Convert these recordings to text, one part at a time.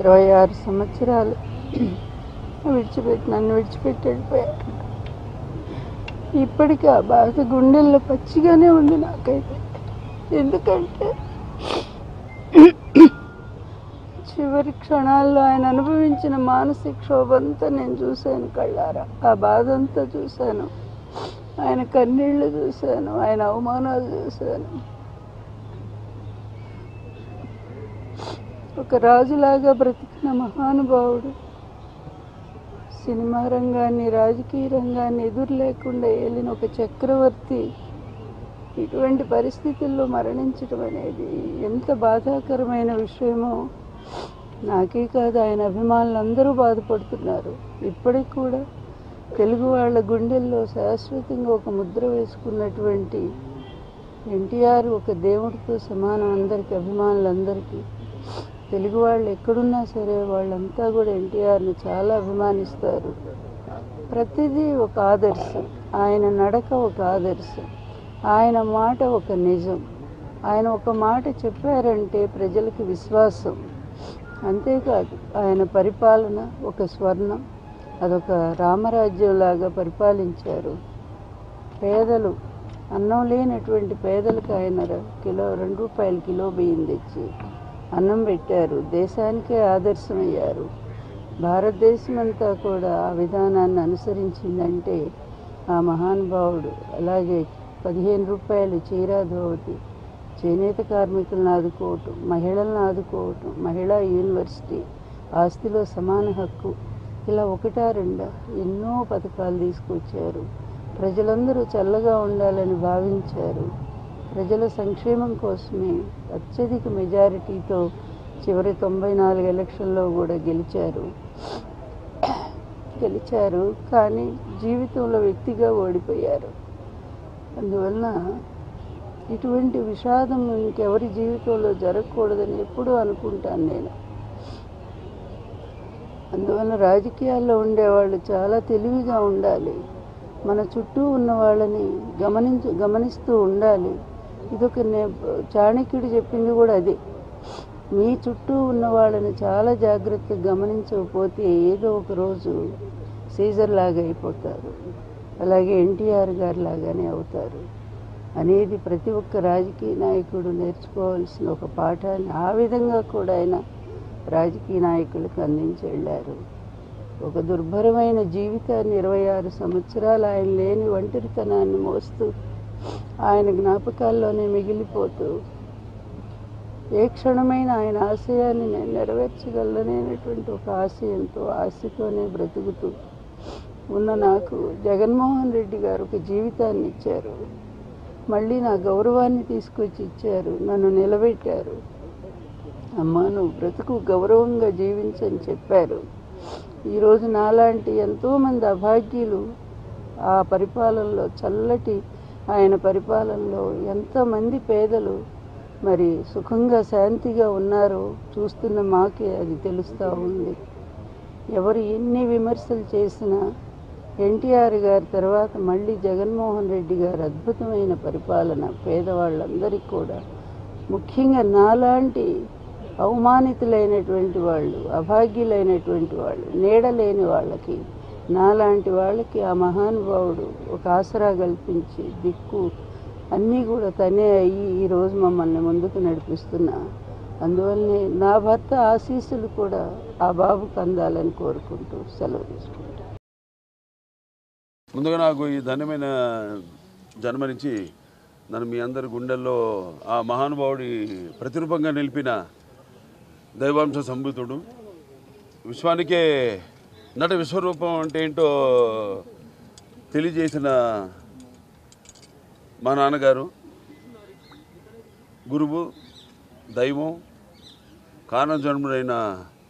ఇరవై ఆరు సంవత్సరాలు విడిచిపెట్టి నన్ను విడిచిపెట్టి వెళ్ళిపోయారు ఇప్పటికీ ఆ బాధ గుండెల్లో పచ్చిగానే ఉంది నాకైతే ఎందుకంటే చివరి క్షణాల్లో ఆయన అనుభవించిన మానసిక క్షోభంతా నేను చూశాను కళ్ళారా ఆ బాధ అంతా చూశాను ఆయన కన్నీళ్లు చూశాను ఆయన అవమానాలు చూశాను ఒక రాజులాగా బ్రతికిన మహానుభావుడు సినిమా రంగాన్ని రాజకీయ రంగాన్ని ఎదురు లేకుండా ఏలిన ఒక చక్రవర్తి ఇటువంటి పరిస్థితుల్లో మరణించడం అనేది ఎంత బాధాకరమైన విషయమో నాకే కాదు ఆయన అభిమానులు అందరూ బాధపడుతున్నారు ఇప్పటికి కూడా తెలుగు వాళ్ళ గుండెల్లో శాశ్వతంగా ఒక ముద్ర వేసుకున్నటువంటి ఎన్టీఆర్ ఒక దేవుడితో సమానం అందరికీ అభిమానులందరికీ తెలుగు వాళ్ళు ఎక్కడున్నా సరే వాళ్ళంతా కూడా ఎన్టీఆర్ని చాలా అభిమానిస్తారు ప్రతిదీ ఒక ఆదర్శం ఆయన నడక ఒక ఆదర్శం ఆయన మాట ఒక నిజం ఆయన ఒక మాట చెప్పారంటే ప్రజలకు విశ్వాసం అంతేకాదు ఆయన పరిపాలన ఒక స్వర్ణం అదొక రామరాజ్యంలాగా పరిపాలించారు పేదలు అన్నం లేనటువంటి పేదలకు ఆయన ర- కిలో రెండు రూపాయల కిలో బియ్యం తెచ్చి అన్నం పెట్టారు దేశానికే ఆదర్శమయ్యారు భారతదేశం అంతా కూడా ఆ విధానాన్ని అనుసరించిందంటే ఆ మహానుభావుడు అలాగే పదిహేను రూపాయలు చీరా ధోవతి చేనేత కార్మికులను ఆదుకోవటం మహిళలను ఆదుకోవటం మహిళా యూనివర్సిటీ ఆస్తిలో సమాన హక్కు ఇలా ఒకటా రెండా ఎన్నో పథకాలు తీసుకొచ్చారు ప్రజలందరూ చల్లగా ఉండాలని భావించారు ప్రజల సంక్షేమం కోసమే అత్యధిక మెజారిటీతో చివరి తొంభై నాలుగు ఎలక్షన్లో కూడా గెలిచారు గెలిచారు కానీ జీవితంలో వ్యక్తిగా ఓడిపోయారు అందువలన ఇటువంటి విషాదం ఇంకెవరి జీవితంలో జరగకూడదని ఎప్పుడూ అనుకుంటాను నేను అందువల్ల రాజకీయాల్లో ఉండేవాళ్ళు చాలా తెలివిగా ఉండాలి మన చుట్టూ ఉన్న వాళ్ళని గమనించు గమనిస్తూ ఉండాలి ఇదొక నే చాణక్యుడు చెప్పింది కూడా అదే మీ చుట్టూ ఉన్న వాళ్ళని చాలా జాగ్రత్తగా గమనించకపోతే ఏదో ఒక రోజు సీజర్ లాగా అయిపోతారు అలాగే ఎన్టీఆర్ గారి లాగానే అవుతారు అనేది ప్రతి ఒక్క రాజకీయ నాయకుడు నేర్చుకోవాల్సిన ఒక పాఠాన్ని ఆ విధంగా కూడా ఆయన రాజకీయ నాయకులకు అందించి వెళ్ళారు ఒక దుర్భరమైన జీవితాన్ని ఇరవై ఆరు సంవత్సరాలు ఆయన లేని ఒంటరితనాన్ని మోస్తూ ఆయన జ్ఞాపకాల్లోనే మిగిలిపోతూ ఏ క్షణమైన ఆయన ఆశయాన్ని నేను నెరవేర్చగలననేటువంటి ఒక ఆశయంతో ఆశతోనే బ్రతుకుతూ ఉన్న నాకు జగన్మోహన్ రెడ్డి గారు ఒక జీవితాన్ని ఇచ్చారు మళ్ళీ నా గౌరవాన్ని తీసుకొచ్చి ఇచ్చారు నన్ను నిలబెట్టారు అమ్మా నువ్వు బ్రతుకు గౌరవంగా జీవించని చెప్పారు ఈరోజు నాలాంటి ఎంతోమంది అభాగ్యులు ఆ పరిపాలనలో చల్లటి ఆయన పరిపాలనలో ఎంతమంది పేదలు మరి సుఖంగా శాంతిగా ఉన్నారో చూస్తున్న మాకే అది తెలుస్తూ ఉంది ఎవరు ఎన్ని విమర్శలు చేసినా ఎన్టీఆర్ గారి తర్వాత మళ్ళీ జగన్మోహన్ రెడ్డి గారి అద్భుతమైన పరిపాలన పేదవాళ్ళందరికీ కూడా ముఖ్యంగా నాలాంటి అవమానితులైనటువంటి వాళ్ళు అభాగ్యులైనటువంటి వాళ్ళు నీడలేని వాళ్ళకి నాలాంటి వాళ్ళకి ఆ మహానుభావుడు ఒక ఆసరా కల్పించి దిక్కు అన్నీ కూడా తనే అయ్యి ఈరోజు మమ్మల్ని ముందుకు నడిపిస్తున్నా అందువల్లనే నా భర్త ఆశీస్సులు కూడా ఆ బాబుకు అందాలని కోరుకుంటూ సెలవు తీసుకుంటాను ముందుగా నాకు ఈ ధన్యమైన జన్మనిచ్చి నన్ను మీ అందరి గుండెల్లో ఆ మహానుభావుడి ప్రతిరూపంగా నిలిపిన దైవాంశ సంభూతుడు విశ్వానికే నట విశ్వరూపం అంటే ఏంటో తెలియజేసిన మా నాన్నగారు గురువు దైవం కారణజన్ముడైన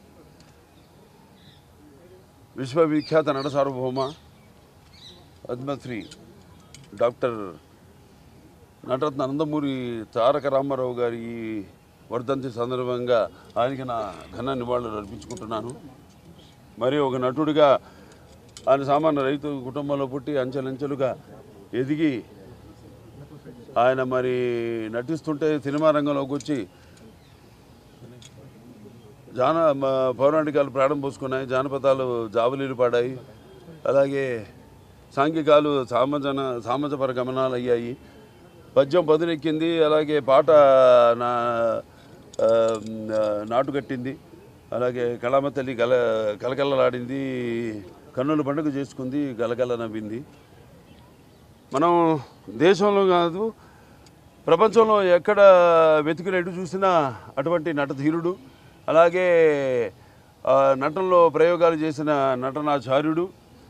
విశ్వవిఖ్యాత నట సార్వభౌమ పద్మశ్రీ డాక్టర్ నటరత్న నందమూరి తారక రామారావు గారి ఈ వర్ధంతి సందర్భంగా ఆయనకి నా ఘన నివాళులు అర్పించుకుంటున్నాను మరి ఒక నటుడిగా ఆయన సామాన్య రైతు కుటుంబంలో పుట్టి అంచెలంచెలుగా ఎదిగి ఆయన మరి నటిస్తుంటే సినిమా రంగంలోకి వచ్చి జాన మ- పౌరాణికాలు ప్రాణం పోసుకున్నాయి జానపదాలు జాబులీలు పాడాయి అలాగే సాంఘికాలు సామజన సామజపర గమనాలు అయ్యాయి పద్యం పదునెక్కింది అలాగే పాట నా ఆ, నాటు కట్టింది అలాగే కళామ తల్లి గల కలకలలాడింది కన్నుల పండుగ చేసుకుంది గలగల నవ్వింది మనం దేశంలో కాదు ప్రపంచంలో ఎక్కడ వెతికినట్టు చూసినా అటువంటి నటధీరుడు అలాగే ఆ, నటనలో ప్రయోగాలు చేసిన నటనాచార్యుడు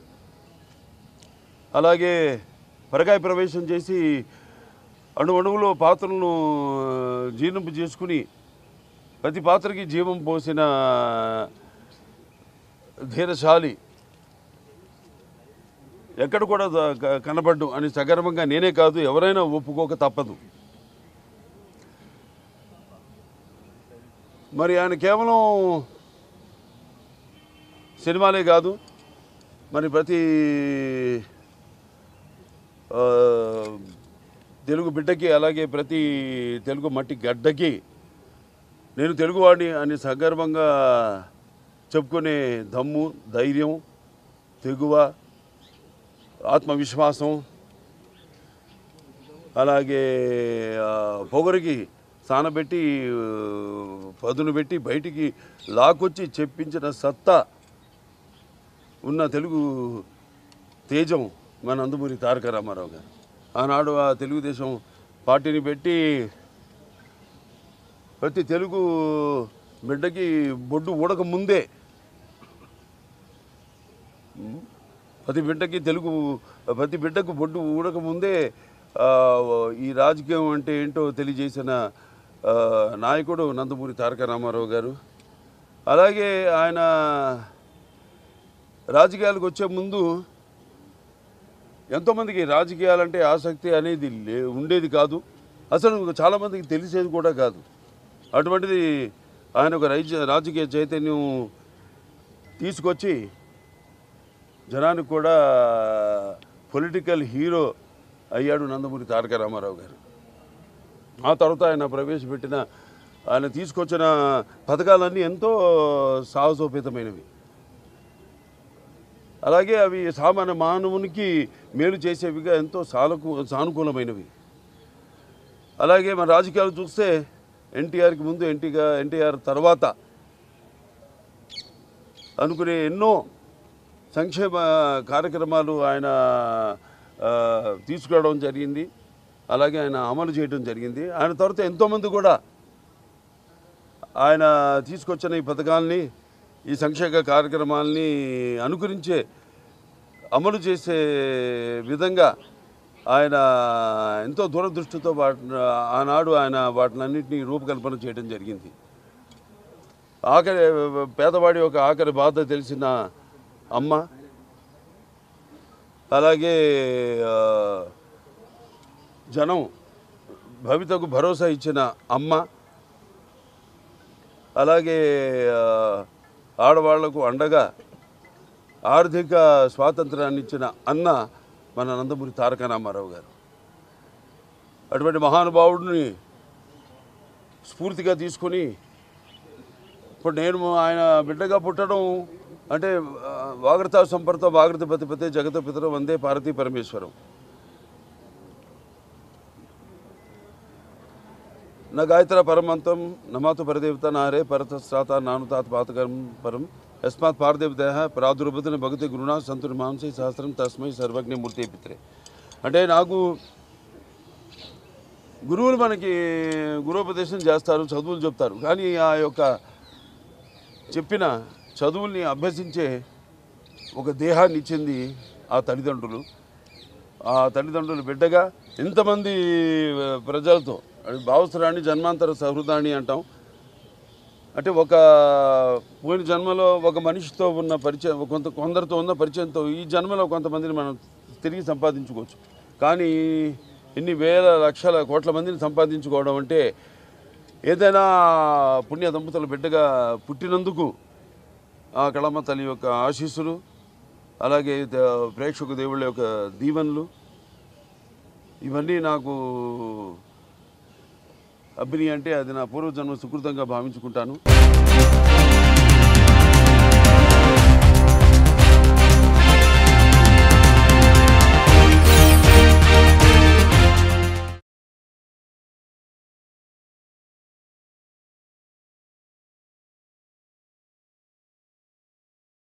అలాగే పరకాయ ప్రవేశం చేసి అణు అణువులో పాత్రలను జీర్ణింపు చేసుకుని ప్రతి పాత్రకి జీవం పోసిన ధీరశాలి ఎక్కడ కూడా ద- క- కనబడ్డు అని సగర్వంగా నేనే కాదు ఎవరైనా ఒప్పుకోక తప్పదు మరి ఆయన కేవలం సినిమాలే కాదు మరి ప్రతి ఆ, తెలుగు బిడ్డకి అలాగే ప్రతి తెలుగు మట్టి గడ్డకి నేను తెలుగువాడిని అని సగర్వంగా చెప్పుకునే దమ్ము ధైర్యం తెగువ ఆత్మవిశ్వాసం అలాగే ఆ, పొగరికి సానబెట్టి ఆ, పదును పెట్టి బయటికి లాకొచ్చి చెప్పించిన సత్తా ఉన్న తెలుగు తేజం మన నందమూరి తారక రామారావు గారు ఆనాడు ఆ తెలుగుదేశం పార్టీని పెట్టి ప్రతి తెలుగు బిడ్డకి బొడ్డు ఊడక ముందే ఉమ్, ప్రతి బిడ్డకి తెలుగు ప్రతి బిడ్డకు బొడ్డు ఊడక ముందే ఆ, ఈ రాజకీయం అంటే ఏంటో తెలియజేసిన ఆ, నాయకుడు నందమూరి తారక రామారావు గారు అలాగే ఆయన రాజకీయాలకు వచ్చే ముందు ఎంతోమందికి రాజకీయాలంటే ఆసక్తి అనేది లే ఉండేది కాదు అసలు చాలామందికి తెలిసేది కూడా కాదు అటువంటిది ఆయన ఒక రైజ రాజకీయ చైతన్యం తీసుకొచ్చి జనానికి కూడా పొలిటికల్ హీరో అయ్యాడు నందమూరి తారక రామారావు గారు ఆ తర్వాత ఆయన ప్రవేశపెట్టిన ఆయన తీసుకొచ్చిన పథకాలన్నీ ఎంతో సాహసోపేతమైనవి అలాగే అవి సామాన్య మానవునికి మేలు చేసేవిగా ఎంతో సాలకు సానుకూలమైనవి అలాగే మన రాజకీయాలు చూస్తే ఎన్టీఆర్కి ముందు ఎన్టీగా ఎన్టీఆర్ తర్వాత అనుకునే ఎన్నో సంక్షేమ కార్యక్రమాలు ఆయన ఆ, తీసుకురావడం జరిగింది అలాగే ఆయన అమలు చేయడం జరిగింది ఆయన తర్వాత ఎంతోమంది కూడా ఆయన తీసుకొచ్చిన ఈ పథకాల్ని ఈ సంక్షేమ కార్యక్రమాల్ని అనుకరించే అమలు చేసే విధంగా ఆయన ఎంతో దూరదృష్టితో వాటి ఆనాడు ఆయన వాటినన్నింటినీ రూపకల్పన చేయడం జరిగింది ఆఖరి పేదవాడి యొక్క ఆఖరి బాధ తెలిసిన అమ్మ అలాగే ఆ, జనం భవితకు భరోసా ఇచ్చిన అమ్మ అలాగే ఆ, ఆడవాళ్లకు అండగా ఆర్థిక స్వాతంత్రాన్ని ఇచ్చిన అన్న మన నందమూరి తారక రామారావు గారు అటువంటి మహానుభావుడిని స్ఫూర్తిగా తీసుకొని ఇప్పుడు నేను ఆయన బిడ్డగా పుట్టడం అంటే ఆ, వాగర్త సంపర్త వాగర్త పతిపతే జగత పితరం వందే పార్వతీ పరమేశ్వరం న గాయత్ర పరమంతం నమాతు పరదేవత నారే పరతస్రాత నానుతాత్ పాతకరం పరం యస్మాత్ పారదేవత ప్రాదుర్భుతిని భగతి గురునా సంతుని మాంసై సహస్రం తస్మై సర్వజ్ఞ మూర్తి పిత్రే అంటే నాకు గురువులు మనకి గురువుపదేశం చేస్తారు చదువులు చెప్తారు కానీ ఆ యొక్క చెప్పిన చదువుల్ని అభ్యసించే ఒక దేహాన్ని ఇచ్చింది ఆ తల్లిదండ్రులు ఆ తల్లిదండ్రులు బిడ్డగా ఎంతమంది ఆ, ప్రజలతో అది భావస్రాణి జన్మాంతర సహృదాన్ని అంటాం అంటే ఒక పోయిన జన్మలో ఒక మనిషితో ఉన్న పరిచయం కొంత కొందరితో ఉన్న పరిచయంతో ఈ జన్మలో కొంతమందిని మనం తిరిగి సంపాదించుకోవచ్చు కానీ ఇన్ని వేల లక్షల కోట్ల మందిని సంపాదించుకోవడం అంటే ఏదైనా పుణ్య దంపతుల బిడ్డగా పుట్టినందుకు ఆ కళమ్మ తల్లి యొక్క ఆశీస్సులు అలాగే ద- ప్రేక్షక దేవుళ్ళ యొక్క దీవెనలు ఇవన్నీ నాకు అభినయ అంటే అది నా పూర్వజన్మ సుకృతంగా భావించుకుంటాను